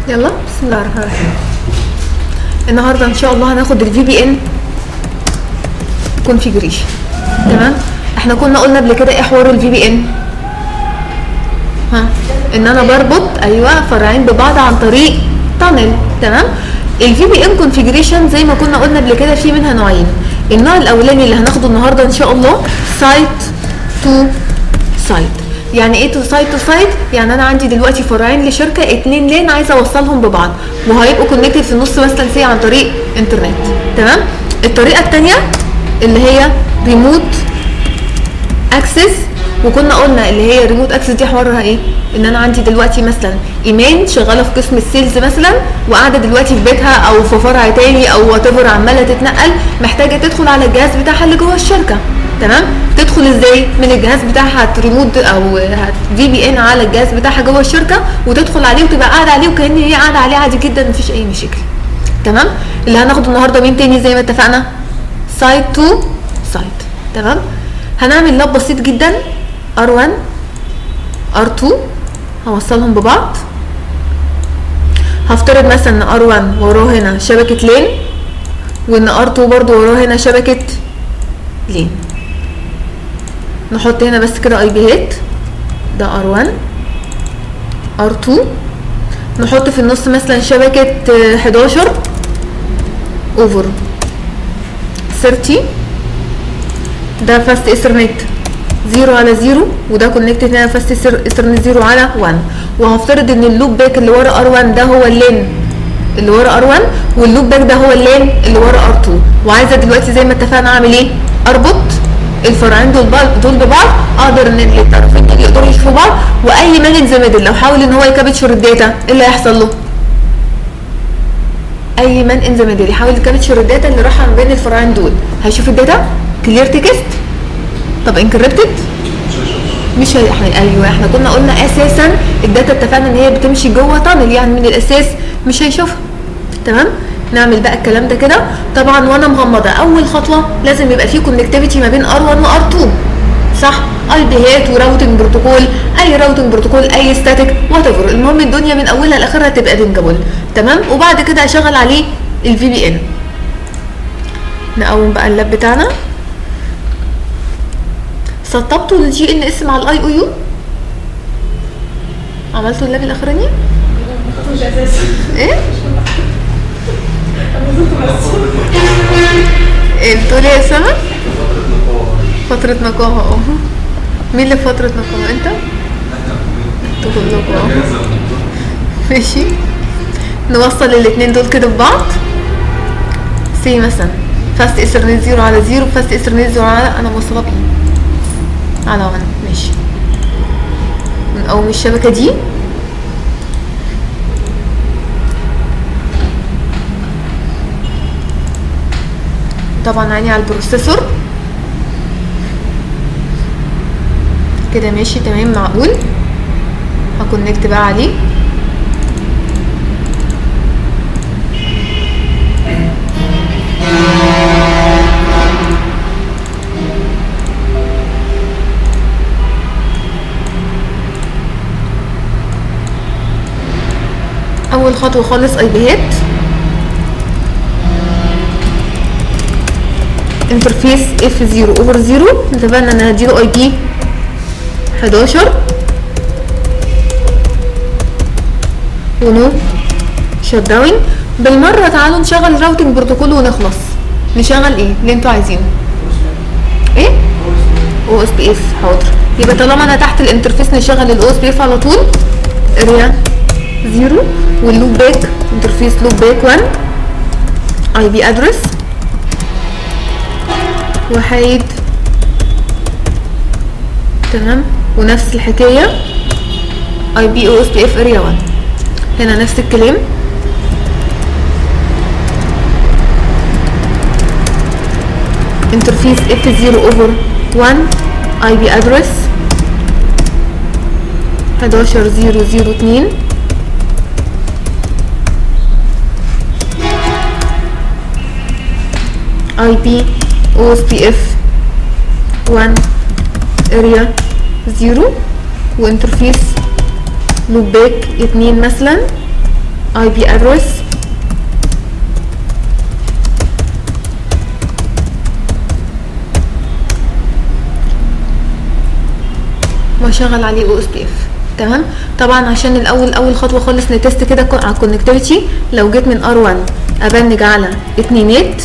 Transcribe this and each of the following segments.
يلا بسم الله الرحمن الرحيم النهارده ان شاء الله هناخد الفي بي ان كونفيجريشن تمام احنا كنا قلنا قبل كده ايه حوار الفي بي ان ها ان انا بربط ايوه فرعين ببعض عن طريق تانل تمام الفي بي ان كونفيجريشن زي ما كنا قلنا قبل كده في منها نوعين النوع الاولاني اللي هناخده النهارده ان شاء الله سايت تو سايت يعني ايه تو سايت تو سايت يعني انا عندي دلوقتي فرعين لشركه اتنين لين عايزه اوصلهم ببعض وهيبقوا كونكتد في النص مثلا سي عن طريق انترنت تمام الطريقه الثانيه اللي هي ريموت اكسس وكنا قلنا اللي هي ريموت اكسس دي حوارها ايه ان انا عندي دلوقتي مثلا ايمان شغاله في قسم السيلز مثلا وقاعده دلوقتي في بيتها او في فرع تاني او وات ايفر عماله تتنقل محتاجه تدخل على الجهاز بتاعها اللي جوه الشركه تمام تدخل ازاي من الجهاز بتاعها هتريموت او في بي ان على الجهاز بتاعها جوه الشركه وتدخل عليه وتبقى قاعده عليه وكان هي قاعده عليه عادي جدا مفيش اي مشاكل تمام اللي هناخده النهارده مين تاني زي ما اتفقنا سايت تو سايت تمام هنعمل لاب بسيط جدا R1 R2 هوصلهم ببعض هفترض مثلا ان R1 وراه هنا شبكة لين وان R2 برضو وراه هنا شبكة لين نحط هنا بس كده اي بي هيت ده R1 R2 نحط في النص مثلا شبكة 11 اوفر 30 ده فاست ايثرنت زيرو على زيرو وده كونكتد هنا فاست ايثرنت زيرو على 1 وهفترض ان اللوب باك اللي ورا ار1 ده هو اللين اللي ورا ار1 واللوب باك ده هو اللين اللي ورا ار2 وعايزه دلوقتي زي ما اتفقنا اعمل ايه اربط الفرعين دول دول ببعض اقدر ان الطرفين دول يقدروا يشوفوا بعض واي مان ذا ميدل لو حاول ان هو يكابتشر الداتا ايه اللي هيحصل له اي مان ان ذا ميدل يحاول يكابتشر الداتا اللي رايحه ما بين الفرعين دول هيشوف الداتا كلير تكست طب انكريبتد مش هي احنا ايوه احنا كنا قلنا اساسا الداتا اتفقنا ان هي بتمشي جوه تانل يعني من الاساس مش هيشوفها تمام نعمل بقى الكلام ده كده طبعا وانا مغمضه اول خطوه لازم يبقى في كونكتيفيتي ما بين ار1 وار2 صح اي بي هات وراوتنج بروتوكول اي راوتنج بروتوكول اي ستاتيك وات ايفر المهم الدنيا من اولها لاخرها تبقى بنجابل تمام وبعد كده اشغل عليه الفي بي ان نقوم بقى اللاب بتاعنا سطبتوا الجي ان اس مع الاي او يو عملتوا اللاب الاخراني مش اساسي ايه انا زلت بس ايه بتقولي يا سما فترة نقاهة اه مين اللي في فترة نقاهة انت؟ انتوا كلكم اه ماشي نوصل الاتنين دول كده ببعض سي مثلا فاست ايثرنت زيرو على زيرو فاست ايثرنت زيرو على انا موصله بايه على 1 ماشي نقوم الشبكة دي طبعا عيني على البروسيسور كده ماشي تمام معقول هكونكت بقى عليه اول خطوه خالص اي بيهات انترفيس اف 0 اوفر 0 اتفقنا ان هديله اي بي 11 ونو شت داون بالمره تعالوا نشغل راوتنج بروتوكول ونخلص نشغل ايه اللي انتوا عايزينه ايه او اس بي اف حاضر يبقى طالما انا تحت الانترفيس نشغل الاو اس بي اف على طول اريا زيرو واللوب باك انترفيس لوب باك 1 اي بي ادرس وحيد تمام ونفس الحكاية اي بي او اس بي اف اريا 1 هنا نفس الكلام انترفيس اف 0 اوفر 1 اي بي ادرس 11002 اي بي او اس بي اف 1 اريا 0 وانترفيس لوب باك 2 مثلا اي بي ادرس واشغل عليه او اس بي اف تمام طبعا عشان الاول اول خطوه خالص نتست كده كو- على الكونكتيفيتي لو جيت من ار 1 ابنج على اتنينات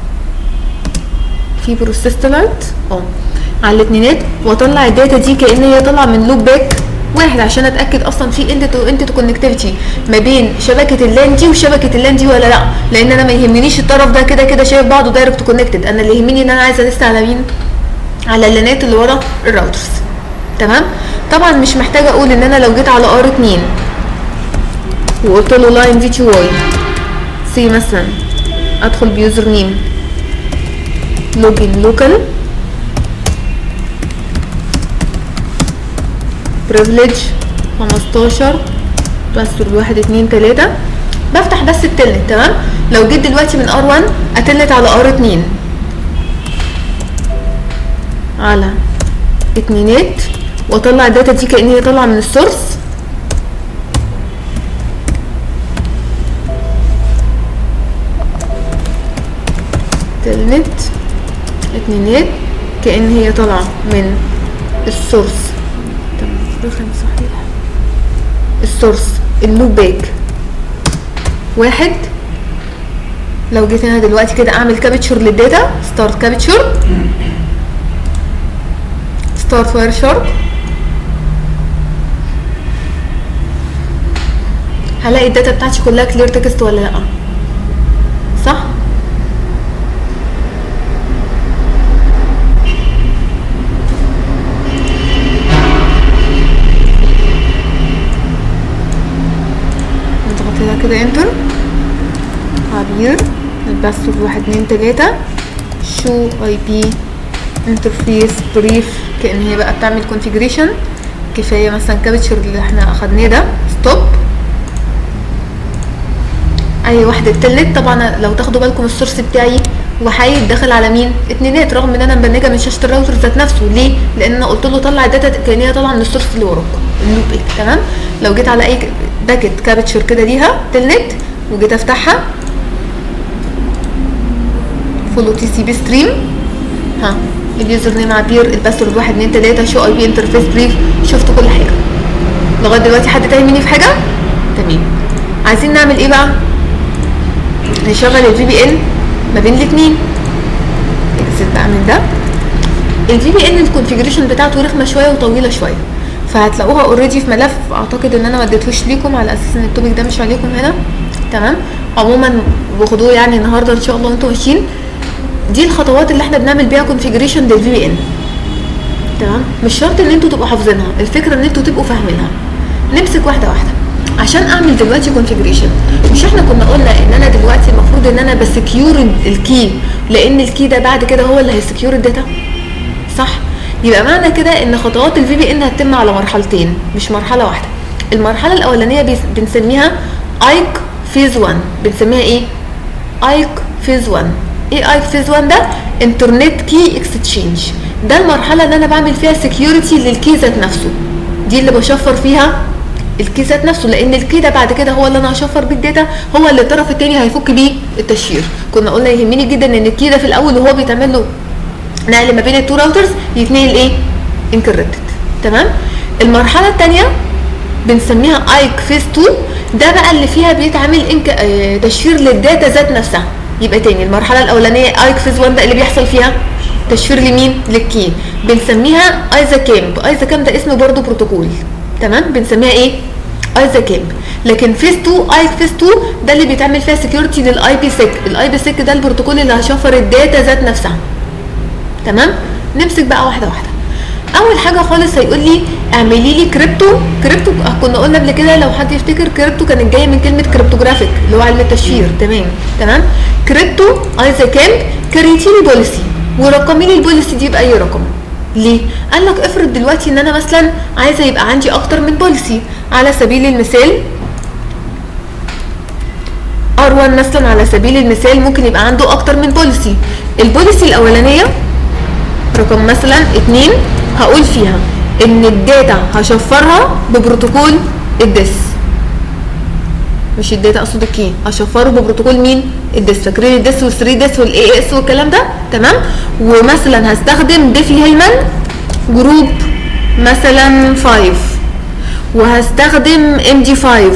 في بروسيس طلعت اه على الاتنينات واطلع الداتا دي كان هي طالعه من لوب باك واحد عشان اتاكد اصلا في اند تو اند تو كونكتيفيتي ما بين شبكه اللان دي وشبكه اللان دي ولا لا لان انا ما يهمنيش الطرف ده كده كده شايف بعضه دايركت كونكتد انا اللي يهمني ان انا عايزه لسه على مين على اللانات اللي ورا الراوترز تمام طبعا مش محتاجه اقول ان انا لو جيت على ار 2 وقلت له لاين في تي واي سي مثلا ادخل بيوزر نيم لوجين لوكال بريفليج 15 باسورد واحد اتنين تلاتة بفتح بس التلنت تمام لو جيت دلوقتي من ار 1 اتلت على ار 2 على اتنينات واطلع الداتا دي كأن هي طالعه من السورس تلنت اتنينات كأن هي طالعه من السورس تمام رقم صحيح السورس اللوب باك واحد لو جيت هنا دلوقتي كده اعمل كابتشر للداتا ستارت كابتشر ستارت واير شارب هلاقي الداتا بتاعتي كلها كلير تكست ولا لا صح نضغط هنا كده انتر عبير الباسورد واحد اتنين تلاتة شو اي بي انترفيس بريف كأن هي بقى بتعمل كونفيجريشن كفاية مثلا كابتشر اللي احنا اخدناه ده ستوب اي واحدة تلت طبعا لو تاخدوا بالكم السورس بتاعي وحيد داخل على مين اتنينات رغم ان انا مبنجه من شاشه الراوتر ذات نفسه ليه لان انا قلت له طلع الداتا كان هي طالعه من السورس اللي وراكم اللوب ايه تمام لو جيت على اي باكت كابتشر كده ليها تلنت وجيت افتحها فولو تي سي بي ستريم ها اليوزر نيم عبير الباسورد واحد اتنين تلاته شو اي بي انترفيس بريف شفت كل حاجه لغايه دلوقتي حد تاني مني في حاجه تمام عايزين نعمل ايه بقى نشغل الفي بي ان ما بين الاثنين اكزت بقى من ده الفي بي ان الكونفيجريشن بتاعته رخمه شويه وطويله شويه فهتلاقوها اوريدي في ملف اعتقد ان انا ما اديتهوش ليكم على اساس ان التوبيك ده مش عليكم هنا تمام عموما وخدوه يعني النهارده ان شاء الله وانتم ماشيين دي الخطوات اللي احنا بنعمل بيها كونفيجريشن للفي بي ان تمام مش شرط ان انتوا تبقوا حافظينها الفكره ان انتوا تبقوا فاهمينها نمسك واحده واحده عشان اعمل دلوقتي كونفيجريشن مش احنا كنا قلنا ان انا دلوقتي المفروض ان انا بسكيور الكي لان الكي ده بعد كده هو اللي هيسكيور الداتا صح يبقى معنى كده ان خطوات الفي بي ان هتتم على مرحلتين مش مرحله واحده المرحله الاولانيه بيس- بنسميها ايك فيز 1 بنسميها ايه ايك فيز 1 ايه ايك فيز 1 ده انترنت كي اكستشينج ده المرحله اللي انا بعمل فيها سكيورتي للكي ذات نفسه دي اللي بشفر فيها الكي ذات نفسه لان الكي ده بعد كده هو اللي انا هشفر بيه الداتا هو اللي الطرف التاني هيفك بيه التشفير كنا قلنا يهمني جدا ان الكي ده في الاول وهو بيتعمل له نقل ما بين التو راوترز يتنقل ايه انكريبتد تمام المرحله الثانيه بنسميها ايك فيز 2 ده بقى اللي فيها بيتعمل إنك... آه، تشفير للداتا ذات نفسها يبقى تاني المرحله الاولانيه ايك فيز 1 ده اللي بيحصل فيها تشفير لمين للكي بنسميها ايزا كامب ايزا كامب ده اسم برضه بروتوكول تمام بنسميها ايه ايزا كامب لكن فيز 2 ايك فيز 2 ده اللي بيتعمل فيها سكيورتي للاي بي سيك الاي بي سيك ده البروتوكول اللي هيشفر الداتا ذات نفسها تمام نمسك بقى واحده واحده اول حاجه خالص هيقول لي اعملي لي كريبتو كريبتو آه، كنا قلنا قبل كده لو حد يفتكر كريبتو كانت جايه من كلمه كريبتوجرافيك اللي هو علم التشفير تمام تمام كريبتو ايزا كامب كريتي لي بوليسي ورقمي لي البوليسي دي باي رقم ليه قال لك افرض دلوقتي ان انا مثلا عايزه يبقى عندي اكتر من بوليسي على سبيل المثال R1 مثلا على سبيل المثال ممكن يبقى عنده اكتر من بوليسي البوليسي الاولانيه رقم مثلا اتنين هقول فيها ان الداتا هشفرها ببروتوكول الدس مش الداتا اقصد الكي هشفره ببروتوكول مين الديس فاكرين الديس وال3 ديس والاي اس والكلام ده تمام ومثلا هستخدم ديفي هيلمان جروب مثلا 5 وهستخدم ام دي 5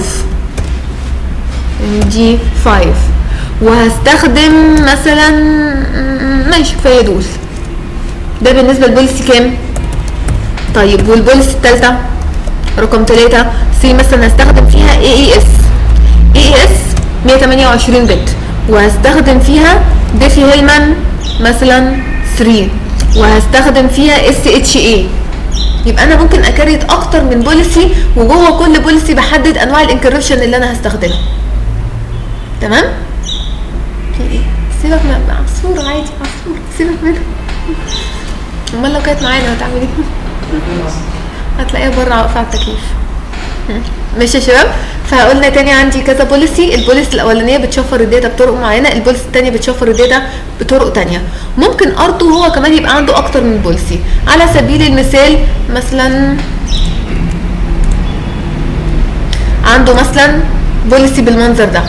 ام دي 5 وهستخدم مثلا ماشي كفايه دول ده بالنسبه للبوليسي كام طيب والبوليسي الثالثه رقم 3 سي مثلا هستخدم فيها اي اي اس اي اي اس 128 بت وهستخدم فيها ديفي هيلمان مثلا 3 وهستخدم فيها اس اتش اي يبقى انا ممكن اكريت اكتر من بوليسي وجوه كل بوليسي بحدد انواع الانكربشن اللي انا هستخدمها تمام في ايه سيبك من عصفور عادي عصفور سيبك منها امال لو كانت معانا هتعمل ايه هتلاقيها بره واقفه على التكييف ماشي يا شباب فقلنا تاني عندي كذا بوليسي البوليسي الاولانيه بتشفر الداتا بطرق معينه البوليسي الثانيه بتشفر الداتا بطرق تانية ممكن ارتو هو كمان يبقى عنده اكتر من بوليسي على سبيل المثال مثلا عنده مثلا بوليسي بالمنظر ده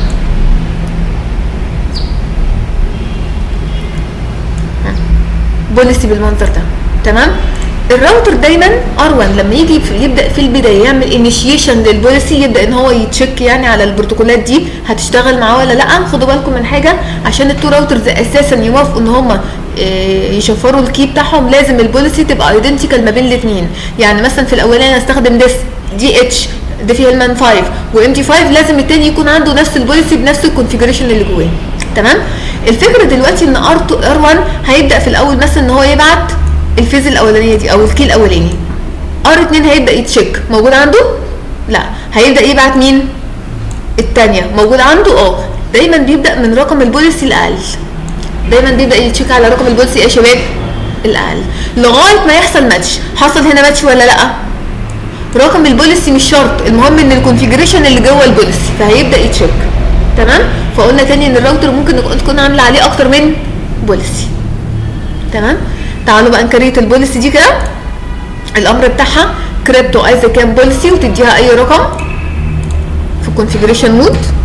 بوليسي بالمنظر ده تمام الراوتر دايما ار1 لما يجي في يبدا في البدايه يعمل انيشيشن للبوليسي يبدا ان هو يتشيك يعني على البروتوكولات دي هتشتغل معاه ولا لا خدوا بالكم من حاجه عشان التو راوترز اساسا يوافقوا ان هم يشفروا الكي بتاعهم لازم البوليسي تبقى ايدنتيكال ما بين الاثنين يعني مثلا في الاولاني استخدم ديس دي اتش دي في هيلمان 5 وام تي 5 لازم التاني يكون عنده نفس البوليسي بنفس الكونفيجريشن اللي جواه تمام الفكره دلوقتي ان ار ار1 هيبدا في الاول مثلا ان هو يبعت الفيز الاولانيه دي او الكي الاولاني ار 2 هيبدا يتشيك موجود عنده لا هيبدا يبعت مين الثانيه موجود عنده اه دايما بيبدا من رقم البوليسي الاقل دايما بيبدا يتشيك على رقم البوليسي يا شباب الاقل لغايه ما يحصل ماتش حصل هنا ماتش ولا لا رقم البوليسي مش شرط المهم ان الكونفيجريشن اللي جوه البوليسي فهيبدا يتشيك تمام فقلنا تاني ان الراوتر ممكن تكون عامله عليه اكتر من بوليسي تمام تعالوا بقى نكريت البوليسي دي كده الامر بتاعها كريبتو عايزه كام بوليسي وتديها اي رقم في الكونفيجريشن مود